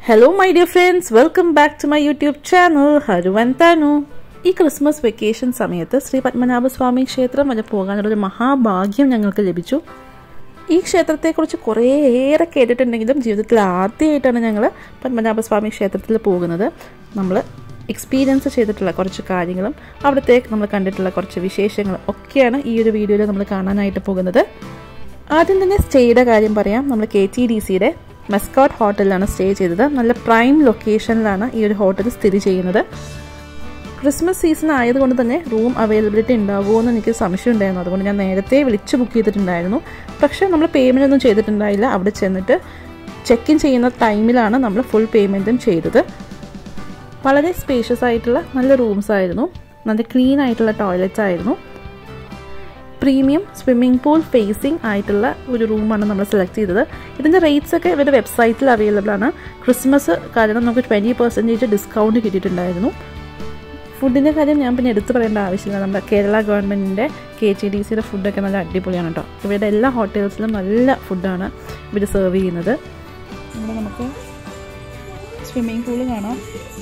hello my dear friends welcome back to my YouTube channel ഹരുവൻ താനു ഈ Christmas vacation സമയത്ത് ശ്രീ പത്മനാഭസ്വാമി ക്ഷേത്രം വരെ പോകാനുള്ളൊരു മഹാഭാഗ്യം ഞങ്ങൾക്ക് ലഭിച്ചു ഈ ക്ഷേത്രത്തെക്കുറിച്ച് കുറേയേറെ കേട്ടിട്ടുണ്ടെങ്കിലും ജീവിതത്തിൽ ആദ്യമായിട്ടാണ് ഞങ്ങൾ പത്മനാഭസ്വാമി ക്ഷേത്രത്തിൽ പോകുന്നത് നമ്മൾ എക്സ്പീരിയൻസ് ചെയ്തിട്ടുള്ള കുറച്ച് കാര്യങ്ങളും അവിടുത്തെ നമ്മൾ കണ്ടിട്ടുള്ള കുറച്ച് വിശേഷങ്ങളും ഒക്കെയാണ് ഈ ഒരു വീഡിയോയിൽ നമ്മൾ കാണാനായിട്ട് പോകുന്നത് ആദ്യം തന്നെ സ്റ്റേയുടെ കാര്യം പറയാം നമ്മൾ കെ ടി ഡി സിയുടെ മെസ്കോട്ട് ഹോട്ടലിലാണ് സ്റ്റേ ചെയ്തത് നല്ല പ്രൈം ലൊക്കേഷനിലാണ് ഈ ഒരു ഹോട്ടൽ സ്ഥിതി ചെയ്യുന്നത് ക്രിസ്മസ് സീസൺ ആയതുകൊണ്ട് തന്നെ റൂം അവൈലബിലിറ്റി ഉണ്ടാവുമോ എന്ന് എനിക്ക് സംശയം ഉണ്ടായിരുന്നു അതുകൊണ്ട് ഞാൻ നേരത്തെ വിളിച്ച് ബുക്ക് ചെയ്തിട്ടുണ്ടായിരുന്നു പക്ഷേ നമ്മൾ പേയ്മെൻ്റ് ഒന്നും ചെയ്തിട്ടുണ്ടായില്ല അവിടെ ചെന്നിട്ട് ചെക്ക് ഇൻ ചെയ്യുന്ന ടൈമിലാണ് നമ്മൾ ഫുൾ പേയ്മെൻറ്റും ചെയ്തത് വളരെ സ്പേഷ്യസ് ആയിട്ടുള്ള നല്ല റൂംസ് ആയിരുന്നു നല്ല ക്ലീൻ ആയിട്ടുള്ള ടോയ്ലറ്റ്സ് ആയിരുന്നു പ്രീമിയം സ്വിമ്മിംഗ് പൂൾ ഫേസിംഗ് ആയിട്ടുള്ള ഒരു റൂമാണ് നമ്മൾ സെലക്ട് ചെയ്തത് ഇതിൻ്റെ റേറ്റ്സ് ഒക്കെ ഇവരുടെ വെബ്സൈറ്റിൽ അവൈലബിൾ ആണ് ക്രിസ്മസ് കാരണം നമുക്ക് ട്വൻറ്റി പെർസെൻറ്റേജ് ഡിസ്കൗണ്ട് കിട്ടിയിട്ടുണ്ടായിരുന്നു ഫുഡിൻ്റെ കാര്യം ഞാൻ പിന്നെ എടുത്തു പറയേണ്ട ആവശ്യമില്ല നമ്മുടെ കേരള ഗവൺമെൻറ്റിൻ്റെ കെ ടി ഡി സിയുടെ ഫുഡൊക്കെ നല്ല അടിപൊളിയാണ് കേട്ടോ ഇവരുടെ എല്ലാ ഹോട്ടൽസിലും നല്ല ഫുഡാണ് ഇവർ സെർവ് ചെയ്യുന്നത് ഇവിടെ നമുക്ക് സ്വിമ്മിംഗ് പൂള് കാണാം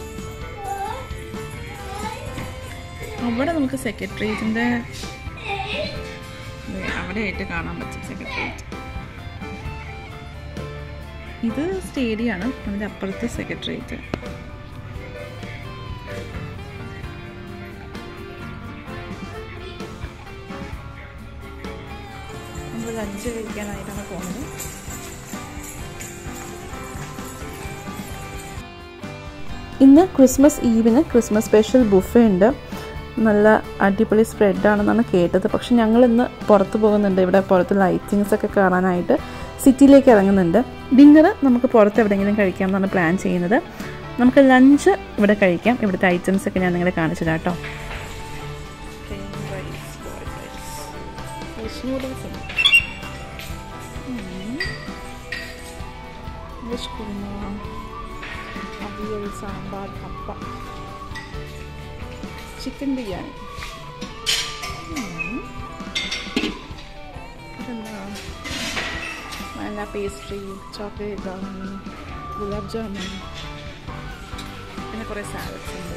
അവിടെ നമുക്ക് സെക്രട്ടേറിയറ്റിൻ്റെ അവിടെ ആയിട്ട് കാണാൻ പറ്റും സെക്രട്ടേറിയറ്റ് ഇത് സ്റ്റേഡിയാണ് അതിൻ്റെ അപ്പുറത്തെ സെക്രട്ടേറിയറ്റ് നമ്മൾ ലഞ്ച് കഴിക്കാനായിട്ടാണ് പോകുന്നത് ഇന്ന് ക്രിസ്മസ് ഈവിന് ക്രിസ്മസ് സ്പെഷ്യൽ ബുഫേ ഉണ്ട് നല്ല അടിപൊളി സ്പ്രെഡാണെന്നാണ് കേട്ടത് പക്ഷെ ഞങ്ങൾ ഇന്ന് പുറത്ത് പോകുന്നുണ്ട് ഇവിടെ പുറത്ത് ലൈറ്റിങ്സ് ഒക്കെ കാണാനായിട്ട് സിറ്റിയിലേക്ക് ഇറങ്ങുന്നുണ്ട് ഡിന്നർ നമുക്ക് പുറത്ത് എവിടെയെങ്കിലും കഴിക്കാം എന്നാണ് പ്ലാൻ ചെയ്യുന്നത് നമുക്ക് ലഞ്ച് ഇവിടെ കഴിക്കാം ഇവിടുത്തെ ഐറ്റംസ് ഒക്കെ ഞാൻ നിങ്ങളെ കാണിച്ചു കേട്ടോ അവിയൽ സാമ്പാർ കപ്പ ചിക്കൻ ബിരിയാണി നല്ല pastry chocolate brownie gulab jamun പിന്നെ കുറേ സാലഡ്സ് ഉണ്ട്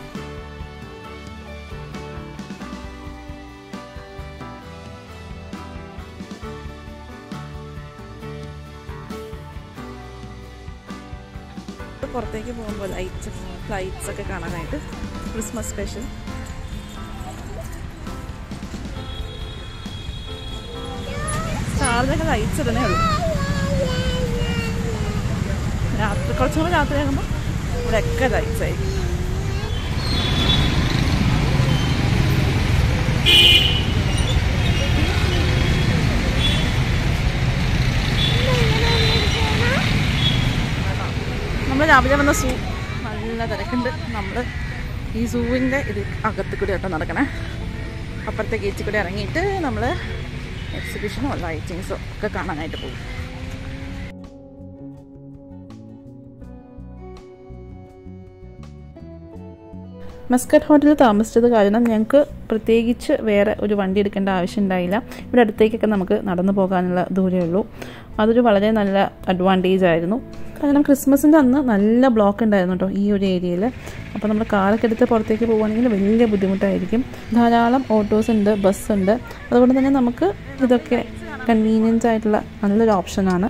പുറത്തേക്ക് പോകുമ്പോൾ ലൈറ്റ്സ് ഫ്ലൈറ്റ്സ് ഒക്കെ കാണാനായിട്ട് ക്രിസ്മസ് സ്പെഷ്യൽ സ്റ്റാറിനൊക്കെ ലൈറ്റ്സ് ഇടണേ ഉള്ളൂ രാത്രി കുറച്ചും കൂടെ രാത്രി ആകുമ്പോൾ ഇവിടെയൊക്കെ ലൈറ്റ്സ് ആയിരിക്കും നമ്മൾ രാവിലെ വന്ന സൂ നല്ല തിരക്കുണ്ട് നമ്മൾ ഈ സൂവിൻ്റെ ഇത് അകത്ത് കൂടി കേട്ടോ നടക്കണേ അപ്പുറത്തെ ഗേറ്റിൽ കൂടി ഇറങ്ങിയിട്ട് നമ്മൾ എക്സിബിഷനോ ലൈറ്റിങ്സോ ഒക്കെ കാണാനായിട്ട് പോകും മസ്കറ്റ് ഹോട്ടലിൽ താമസിച്ചത് കാരണം ഞങ്ങൾക്ക് പ്രത്യേകിച്ച് വേറെ ഒരു വണ്ടി എടുക്കേണ്ട ആവശ്യം ഉണ്ടായില്ല ഇവിടെ അടുത്തേക്കൊക്കെ നമുക്ക് നടന്നു പോകാനുള്ള ദൂരമേ ഉള്ളൂ അതൊരു വളരെ നല്ല അഡ്വാൻറ്റേജ് ആയിരുന്നു കാരണം ക്രിസ്മസിൻ്റെ അന്ന് നല്ല ബ്ലോക്ക് ഉണ്ടായിരുന്നു കേട്ടോ ഈ ഒരു ഏരിയയിൽ അപ്പോൾ നമ്മൾ കാറൊക്കെ എടുത്ത് പുറത്തേക്ക് പോകുകയാണെങ്കിൽ വലിയ ബുദ്ധിമുട്ടായിരിക്കും ധാരാളം ഓട്ടോസ് ഉണ്ട് ബസ് ഉണ്ട് അതുകൊണ്ട് തന്നെ നമുക്ക് ഇതൊക്കെ കൺവീനിയൻസ് ആയിട്ടുള്ള നല്ലൊരു ഓപ്ഷനാണ്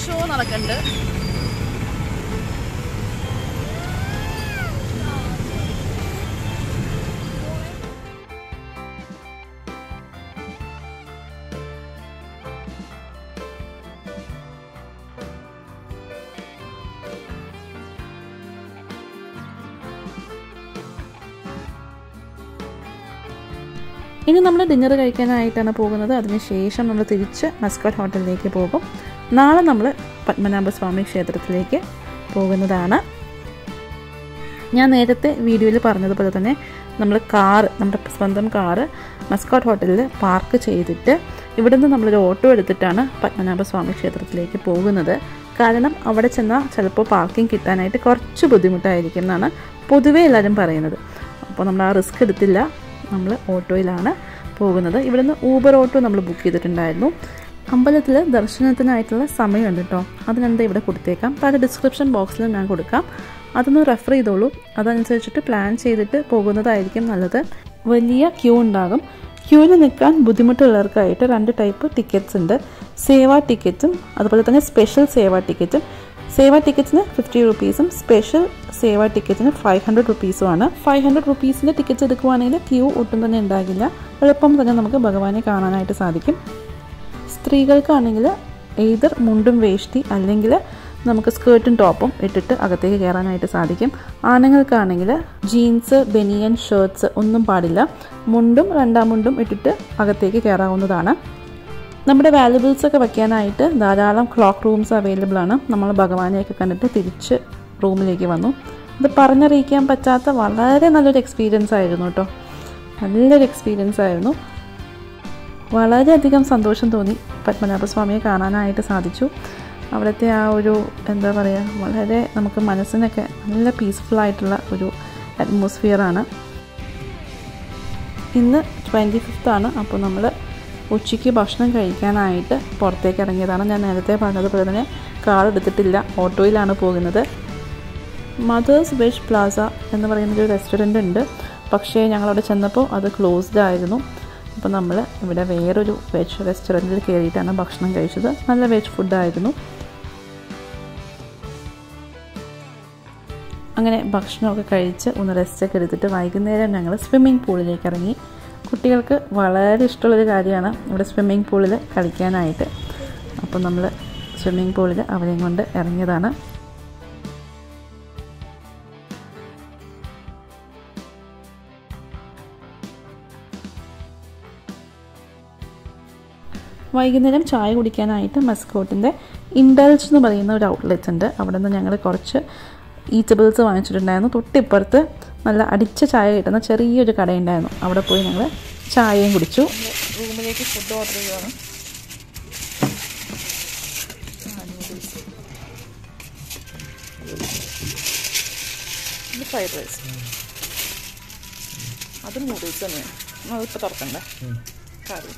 ഷോ നടക്കുന്നുണ്ട് ഇനി നമ്മൾ ഡിന്നർ കഴിക്കാനായിട്ടാണ് പോകുന്നത് അതിനുശേഷം നമ്മൾ തിരിച്ച് മസ്കറ്റ് ഹോട്ടലിലേക്ക് പോകും നാളെ നമ്മൾ പത്മനാഭസ്വാമി ക്ഷേത്രത്തിലേക്ക് പോകുന്നതാണ് ഞാൻ നേരത്തെ വീഡിയോയിൽ പറഞ്ഞതുപോലെ തന്നെ നമ്മൾ കാറ് നമ്മുടെ സ്വന്തം കാറ് മസ്കോട്ട് ഹോട്ടലിൽ പാർക്ക് ചെയ്തിട്ട് ഇവിടുന്ന് നമ്മളൊരു ഓട്ടോ എടുത്തിട്ടാണ് പത്മനാഭസ്വാമി ക്ഷേത്രത്തിലേക്ക് പോകുന്നത് കാരണം അവിടെ ചെന്നാൽ ചിലപ്പോൾ പാർക്കിംഗ് കിട്ടാനായിട്ട് കുറച്ച് ബുദ്ധിമുട്ടായിരിക്കും എന്നാണ് പൊതുവേ എല്ലാവരും പറയുന്നത് അപ്പോൾ നമ്മൾ ആ റിസ്ക് എടുത്തില്ല നമ്മൾ ഓട്ടോയിലാണ് പോകുന്നത് ഇവിടുന്ന് ഊബർ ഓട്ടോ നമ്മൾ ബുക്ക് ചെയ്തിട്ടുണ്ടായിരുന്നു അമ്പലത്തിൽ ദർശനത്തിനായിട്ടുള്ള സമയമുണ്ട് കേട്ടോ അതിനെന്താ ഇവിടെ കൊടുത്തേക്കാം താഴെ ഡിസ്ക്രിപ്ഷൻ ബോക്സിൽ ഞാൻ കൊടുക്കാം അതൊന്ന് റെഫർ ചെയ്തോളൂ അതനുസരിച്ചിട്ട് പ്ലാൻ ചെയ്തിട്ട് പോകുന്നതായിരിക്കും നല്ലത് വലിയ ക്യൂ ഉണ്ടാകും ക്യൂവിൽ നിൽക്കാൻ ബുദ്ധിമുട്ടുള്ളവർക്കായിട്ട് രണ്ട് ടൈപ്പ് ടിക്കറ്റ്സ് ഉണ്ട് സേവ ടിക്കറ്റും അതുപോലെ തന്നെ സ്പെഷ്യൽ സേവ ടിക്കറ്റും സേവ ടിക്കറ്റിന് ഫിഫ്റ്റി റുപ്പീസും സ്പെഷ്യൽ സേവ ടിക്കറ്റിന് ഫൈവ് ഹൺഡ്രഡ് റുപ്പീസുമാണ് ഫൈവ് ഹൺഡ്രഡ് റുപ്പീസിൻ്റെ ടിക്കറ്റ് എടുക്കുവാണെങ്കിൽ ക്യൂ ഒട്ടും തന്നെ ഉണ്ടാകില്ല എളുപ്പം തന്നെ നമുക്ക് ഭഗവാനെ കാണാനായിട്ട് സാധിക്കും സ്ത്രീകൾക്കാണെങ്കിൽ എയ്തർ മുണ്ടും വേഷ്ടി അല്ലെങ്കിൽ നമുക്ക് സ്കേർട്ടും ടോപ്പും ഇട്ടിട്ട് അകത്തേക്ക് കയറാനായിട്ട് സാധിക്കും ആണുങ്ങൾക്കാണെങ്കിൽ ജീൻസ് ബനിയൻ ഷർട്ട്സ് ഒന്നും പാടില്ല മുണ്ടും രണ്ടാം മുണ്ടും ഇട്ടിട്ട് അകത്തേക്ക് കയറാവുന്നതാണ് നമ്മുടെ വാല്യുബിൾസ് ഒക്കെ വെക്കാനായിട്ട് ധാരാളം ക്ലോക്ക് റൂംസ് അവൈലബിൾ ആണ് നമ്മൾ ഭഗവാനെയൊക്കെ കണ്ടിട്ട് തിരിച്ച് റൂമിലേക്ക് വന്നു ഇത് പറഞ്ഞറിയിക്കാൻ പറ്റാത്ത വളരെ നല്ലൊരു എക്സ്പീരിയൻസ് ആയിരുന്നു കേട്ടോ നല്ലൊരു എക്സ്പീരിയൻസ് ആയിരുന്നു വളരെയധികം സന്തോഷം തോന്നി പത്മനാഭസ്വാമിയെ കാണാനായിട്ട് സാധിച്ചു അവിടുത്തെ ആ ഒരു എന്താ പറയുക വളരെ നമുക്ക് മനസ്സിനൊക്കെ നല്ല പീസ്ഫുൾ ആയിട്ടുള്ള ഒരു അറ്റ്മോസ്ഫിയറാണ് ഇന്ന് ട്വൻറ്റി ഫിഫ്ത്താണ് അപ്പോൾ നമ്മൾ ഉച്ചയ്ക്ക് ഭക്ഷണം കഴിക്കാനായിട്ട് പുറത്തേക്ക് ഇറങ്ങിയതാണ് ഞാൻ നേരത്തെ പറഞ്ഞതുപോലെ തന്നെ കാർ എടുത്തിട്ടില്ല ഓട്ടോയിലാണ് പോകുന്നത് മദേഴ്സ് വെജ് പ്ലാസ എന്ന് പറയുന്നൊരു റെസ്റ്റോറൻ്റ് ഉണ്ട് പക്ഷേ ഞങ്ങളവിടെ ചെന്നപ്പോൾ അത് ക്ലോസ്ഡ് ആയിരുന്നു അപ്പോൾ നമ്മൾ ഇവിടെ വേറൊരു വെജ് റെസ്റ്റോറൻറ്റിൽ കയറിയിട്ടാണ് ഭക്ഷണം കഴിച്ചത് നല്ല വെജ് ഫുഡായിരുന്നു അങ്ങനെ ഭക്ഷണമൊക്കെ കഴിച്ച് ഒന്ന് റെസ്റ്റൊക്കെ എടുത്തിട്ട് വൈകുന്നേരം ഞങ്ങൾ സ്വിമ്മിംഗ് പൂളിലേക്ക് ഇറങ്ങി കുട്ടികൾക്ക് വളരെ ഇഷ്ടമുള്ളൊരു കാര്യമാണ് ഇവിടെ സ്വിമ്മിംഗ് പൂളിൽ കളിക്കാനായിട്ട് അപ്പോൾ നമ്മൾ സ്വിമ്മിംഗ് പൂളിൽ അവരെയും കൊണ്ട് ഇറങ്ങിയതാണ് വൈകുന്നേരം ചായ കുടിക്കാനായിട്ട് മസ്കോട്ടിൻ്റെ ഇൻഡൽസ് എന്ന് പറയുന്ന ഒരു ഔട്ട്ലെറ്റ് ഉണ്ട് അവിടെ നിന്ന് ഞങ്ങൾ കുറച്ച് ഈറ്റബിൾസ് വാങ്ങിച്ചിട്ടുണ്ടായിരുന്നു തൊട്ടിപ്പുറത്ത് നല്ല അടിച്ച ചായ കിട്ടുന്ന ചെറിയൊരു കടയുണ്ടായിരുന്നു അവിടെ പോയി ഞങ്ങൾ ചായയും കുടിച്ചു റൂമിലേക്ക് ഫുഡ് ഓർഡർ ചെയ്യുകയാണ് ഫ്രൈഡ് റൈസ് അത് നൂഡിൽസ് തന്നെയാണ് അതിപ്പോൾ തുറക്കണ്ടേ കറി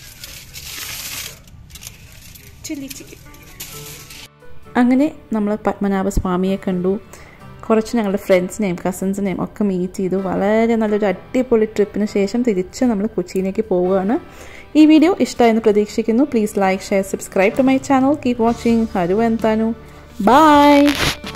ചില്ലി ചിക്കൻ അങ്ങനെ നമ്മൾ പത്മനാഭ സ്വാമിയെ കണ്ടു കുറച്ച് ഞങ്ങളുടെ ഫ്രണ്ട്സിനെയും കസിൻസിനെയും ഒക്കെ മീറ്റ് ചെയ്തു വളരെ നല്ലൊരു അടിപൊളി ട്രിപ്പിന് ശേഷം തിരിച്ച് നമ്മൾ കൊച്ചിയിലേക്ക് പോവുകയാണ് ഈ വീഡിയോ ഇഷ്ടമായെന്ന് പ്രതീക്ഷിക്കുന്നു please like share subscribe to my channel keep watching ഹരു എന്താനു ബൈ